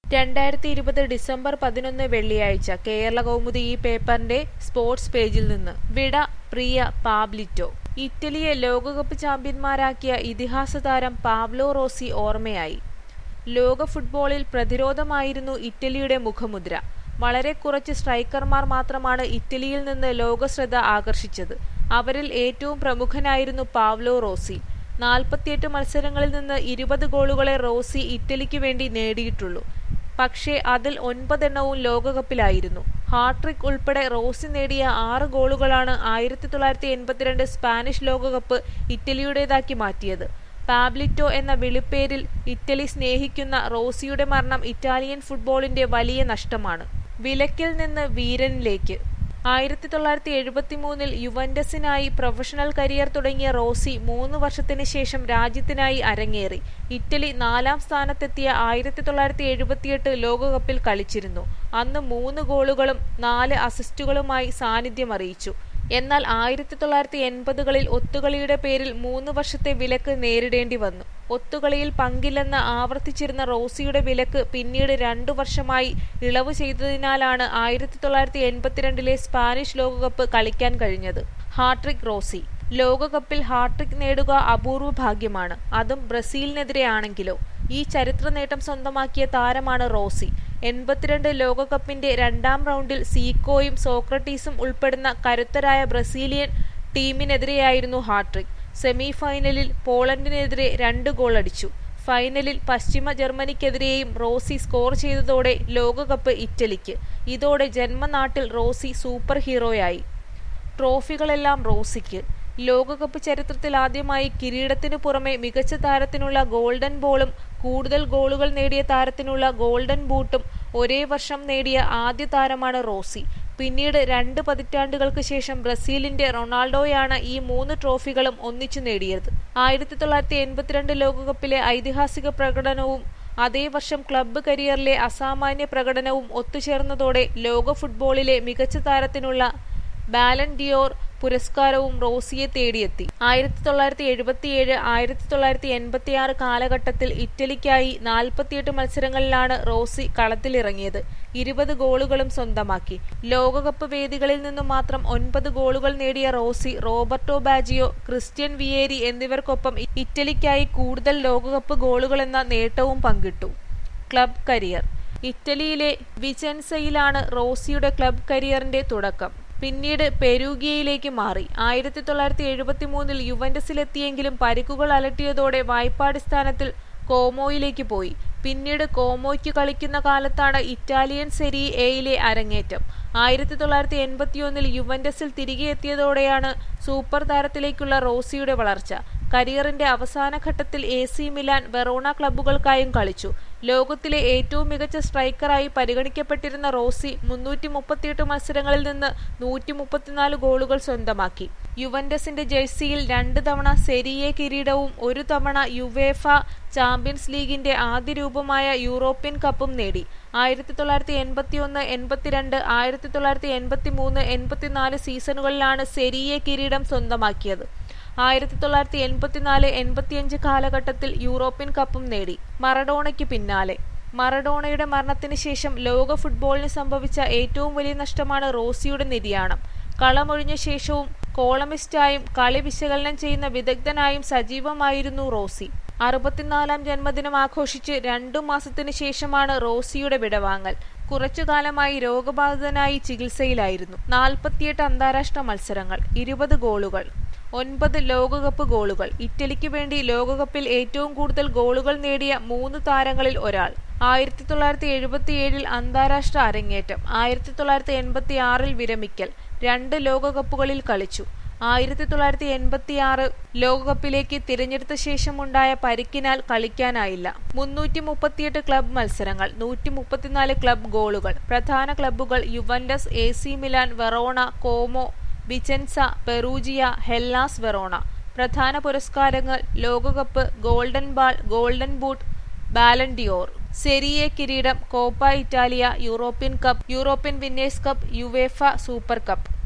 രണ്ടായിരത്തി ഇരുപത് ഡിസംബർ പതിനൊന്ന് വെള്ളിയാഴ്ച കേരള കൗമുദി ഈ പേപ്പറിന്റെ സ്പോർട്സ് പേജിൽ നിന്ന് വിട പ്രിയ പാബ്ലിറ്റോ ഇറ്റലിയെ ലോകകപ്പ് ചാമ്പ്യന്മാരാക്കിയ ഇതിഹാസ താരം പാബ്ലോ റോസി ഓർമ്മയായി ലോക ഫുട്ബോളിൽ പ്രതിരോധമായിരുന്നു ഇറ്റലിയുടെ മുഖമുദ്ര വളരെ കുറച്ച് സ്ട്രൈക്കർമാർ മാത്രമാണ് ഇറ്റലിയിൽ നിന്ന് ലോകശ്രദ്ധ ആകർഷിച്ചത് അവരിൽ ഏറ്റവും പ്രമുഖനായിരുന്നു പാവ്ലോ റോസി നാൽപ്പത്തിയെട്ട് മത്സരങ്ങളിൽ നിന്ന് ഇരുപത് ഗോളുകളെ റോസി ഇറ്റലിക്ക് വേണ്ടി നേടിയിട്ടുള്ളൂ പക്ഷേ അതിൽ ഒൻപതെണ്ണവും ലോകകപ്പിലായിരുന്നു ഹാട്രിക് ഉൾപ്പെടെ റോസി നേടിയ ആറ് ഗോളുകളാണ് ആയിരത്തി തൊള്ളായിരത്തി എൺപത്തിരണ്ട് സ്പാനിഷ് ലോകകപ്പ് ഇറ്റലിയുടേതാക്കി മാറ്റിയത് പാബ്ലിറ്റോ എന്ന വിളിപ്പേരിൽ ഇറ്റലി സ്നേഹിക്കുന്ന റോസിയുടെ മരണം ഇറ്റാലിയൻ ഫുട്ബോളിന്റെ വലിയ നഷ്ടമാണ് വിലക്കിൽ നിന്ന് വീരനിലേക്ക് ആയിരത്തി തൊള്ളായിരത്തി എഴുപത്തി മൂന്നിൽ യുവന്റസിനായി പ്രൊഫഷണൽ കരിയർ തുടങ്ങിയ റോസി മൂന്ന് വർഷത്തിന് ശേഷം രാജ്യത്തിനായി അരങ്ങേറി ഇറ്റലി നാലാം സ്ഥാനത്തെത്തിയ ആയിരത്തി തൊള്ളായിരത്തി എഴുപത്തിയെട്ട് ലോകകപ്പിൽ കളിച്ചിരുന്നു അന്ന് മൂന്ന് ഗോളുകളും നാല് അസിസ്റ്റുകളുമായി സാന്നിധ്യം അറിയിച്ചു എന്നാൽ ആയിരത്തി തൊള്ളായിരത്തി എൺപതുകളിൽ ഒത്തുകളിയുടെ പേരിൽ മൂന്ന് വർഷത്തെ വിലക്ക് നേരിടേണ്ടി വന്നു ഒത്തുകളിയിൽ പങ്കില്ലെന്ന് ആവർത്തിച്ചിരുന്ന റോസിയുടെ വിലക്ക് പിന്നീട് രണ്ടു വർഷമായി ഇളവ് ചെയ്തതിനാലാണ് ആയിരത്തി തൊള്ളായിരത്തി എൺപത്തിരണ്ടിലെ സ്പാനിഷ് ലോകകപ്പ് കളിക്കാൻ കഴിഞ്ഞത് ഹാട്രിക് റോസി ലോകകപ്പിൽ ഹാട്രിക് നേടുക അപൂർവ ഭാഗ്യമാണ് അതും ബ്രസീലിനെതിരെയാണെങ്കിലോ ഈ ചരിത്ര നേട്ടം സ്വന്തമാക്കിയ താരമാണ് റോസി എൺപത്തിരണ്ട് ലോകകപ്പിന്റെ രണ്ടാം റൗണ്ടിൽ സീക്കോയും സോക്രട്ടീസും ഉൾപ്പെടുന്ന കരുത്തരായ ബ്രസീലിയൻ ടീമിനെതിരെയായിരുന്നു ഹാട്രിക് സെമി ഫൈനലിൽ പോളണ്ടിനെതിരെ രണ്ട് ഗോൾ അടിച്ചു ഫൈനലിൽ പശ്ചിമ ജർമ്മനിക്കെതിരെയും റോസി സ്കോർ ചെയ്തതോടെ ലോകകപ്പ് ഇറ്റലിക്ക് ഇതോടെ ജന്മനാട്ടിൽ റോസി സൂപ്പർ ഹീറോയായി ട്രോഫികളെല്ലാം റോസിക്ക് ലോകകപ്പ് ചരിത്രത്തിൽ ആദ്യമായി കിരീടത്തിനു പുറമെ മികച്ച താരത്തിനുള്ള ഗോൾഡൻ ബോളും കൂടുതൽ ഗോളുകൾ നേടിയ താരത്തിനുള്ള ഗോൾഡൻ ബൂട്ടും ഒരേ വർഷം നേടിയ ആദ്യ താരമാണ് റോസി പിന്നീട് രണ്ട് പതിറ്റാണ്ടുകൾക്ക് ശേഷം ബ്രസീലിന്റെ റൊണാൾഡോയാണ് ഈ മൂന്ന് ട്രോഫികളും ഒന്നിച്ചു നേടിയത് ആയിരത്തി തൊള്ളായിരത്തി എൺപത്തിരണ്ട് ലോകകപ്പിലെ ഐതിഹാസിക പ്രകടനവും അതേ വർഷം ക്ലബ്ബ് കരിയറിലെ അസാമാന്യ പ്രകടനവും ഒത്തുചേർന്നതോടെ ലോക ഫുട്ബോളിലെ മികച്ച താരത്തിനുള്ള ബാലൻ ഡിയോർ പുരസ്കാരവും റോസിയെ തേടിയെത്തി ആയിരത്തി തൊള്ളായിരത്തി എഴുപത്തിയേഴ് ആയിരത്തി തൊള്ളായിരത്തി എൺപത്തിയാറ് കാലഘട്ടത്തിൽ ഇറ്റലിക്കായി നാൽപ്പത്തിയെട്ട് മത്സരങ്ങളിലാണ് റോസി കളത്തിലിറങ്ങിയത് ഇരുപത് ഗോളുകളും സ്വന്തമാക്കി ലോകകപ്പ് വേദികളിൽ നിന്നും മാത്രം ഒൻപത് ഗോളുകൾ നേടിയ Rossi Roberto Baggio Christian Vieri എന്നിവർക്കൊപ്പം ഇറ്റലിക്കായി കൂടുതൽ ലോകകപ്പ് ഗോളുകളെന്ന നേട്ടവും പങ്കിട്ടു ക്ലബ് കരിയർ ഇറ്റലിയിലെ വിചെൻസയിലാണ് റോസിയുടെ ക്ലബ് കരിയറിന്റെ തുടക്കം പിന്നീട് പെരൂഗിയയിലേക്ക് മാറി ആയിരത്തി തൊള്ളായിരത്തി എഴുപത്തി മൂന്നിൽ യുവന്റസിലെത്തിയെങ്കിലും പരിക്കുകൾ അലട്ടിയതോടെ വായ്പാടിസ്ഥാനത്തിൽ കോമോയിലേക്ക് പോയി പിന്നീട് കോമോയ്ക്ക് കളിക്കുന്ന കാലത്താണ് ഇറ്റാലിയൻ സെരി എയിലെ അരങ്ങേറ്റം ആയിരത്തി തൊള്ളായിരത്തി എൺപത്തിയൊന്നിൽ യുവന്റസിൽ തിരികെ എത്തിയതോടെയാണ് സൂപ്പർ താരത്തിലേക്കുള്ള റോസിയുടെ വളർച്ച കരിയറിന്റെ അവസാന ഘട്ടത്തിൽ എ സി മിലാൻ വെറോണ ക്ലബ്ബുകൾക്കായും കളിച്ചു ലോകത്തിലെ ഏറ്റവും മികച്ച സ്ട്രൈക്കറായി പരിഗണിക്കപ്പെട്ടിരുന്ന റോസി മുന്നൂറ്റി മുപ്പത്തിയെട്ട് മത്സരങ്ങളിൽ നിന്ന് നൂറ്റി മുപ്പത്തിനാല് ഗോളുകൾ സ്വന്തമാക്കി യുവന്റസിന്റെ ജേഴ്സിയിൽ രണ്ട് തവണ സെരിയെ കിരീടവും ഒരു തവണ യുവേഫ ചാമ്പ്യൻസ് ലീഗിന്റെ ആദ്യ രൂപമായ യൂറോപ്യൻ കപ്പും നേടി ആയിരത്തി തൊള്ളായിരത്തി എൺപത്തിയൊന്ന് എൺപത്തിരണ്ട് ആയിരത്തി തൊള്ളായിരത്തി എൺപത്തി മൂന്ന് എൺപത്തിനാല് സീസണുകളിലാണ് സെരിയെ കിരീടം സ്വന്തമാക്കിയത് ആയിരത്തി തൊള്ളായിരത്തി എൺപത്തിനാല് എൺപത്തിയഞ്ച് കാലഘട്ടത്തിൽ യൂറോപ്യൻ കപ്പും നേടി മറഡോണയ്ക്ക് പിന്നാലെ മറഡോണയുടെ മരണത്തിന് ശേഷം ലോക ഫുട്ബോളിന് സംഭവിച്ച ഏറ്റവും വലിയ നഷ്ടമാണ് റോസിയുടെ നിര്യാണം കളമൊഴിഞ്ഞ ശേഷവും കോളമിസ്റ്റായും കളി വിശകലനം ചെയ്യുന്ന വിദഗ്ധനായും സജീവമായിരുന്നു റോസി അറുപത്തിനാലാം ജന്മദിനം ആഘോഷിച്ച് രണ്ടു മാസത്തിനു ശേഷമാണ് റോസിയുടെ വിടവാങ്ങൽ കുറച്ചുകാലമായി രോഗബാധിതനായി ചികിത്സയിലായിരുന്നു നാൽപ്പത്തിയെട്ട് അന്താരാഷ്ട്ര മത്സരങ്ങൾ ഇരുപത് ഗോളുകൾ ഒൻപത് ലോകകപ്പ് ഗോളുകൾ ഇറ്റലിക്ക് വേണ്ടി ലോകകപ്പിൽ ഏറ്റവും കൂടുതൽ ഗോളുകൾ നേടിയ മൂന്ന് താരങ്ങളിൽ ഒരാൾ ആയിരത്തി തൊള്ളായിരത്തി എഴുപത്തിയേഴിൽ അന്താരാഷ്ട്ര അരങ്ങേറ്റം ആയിരത്തി തൊള്ളായിരത്തി എൺപത്തി ആറിൽ വിരമിക്കൽ രണ്ട് ലോകകപ്പുകളിൽ കളിച്ചു ആയിരത്തി തൊള്ളായിരത്തി എൺപത്തിയാറ് ലോകകപ്പിലേക്ക് തിരഞ്ഞെടുത്ത ശേഷമുണ്ടായ പരിക്കിനാൽ കളിക്കാനായില്ല മുന്നൂറ്റി മുപ്പത്തിയെട്ട് ക്ലബ് മത്സരങ്ങൾ നൂറ്റി മുപ്പത്തിനാല് ക്ലബ് ഗോളുകൾ പ്രധാന ക്ലബ്ബുകൾ Juventus A C Milan Verona Como Vicenza Perugia Hellas Verona പ്രധാന പുരസ്കാരങ്ങൾ ലോകകപ്പ് Golden Ball Golden Boot Ballon d'Or Serie കിരീടം Coppa Italia European Cup European Winners Cup UEFA Super cup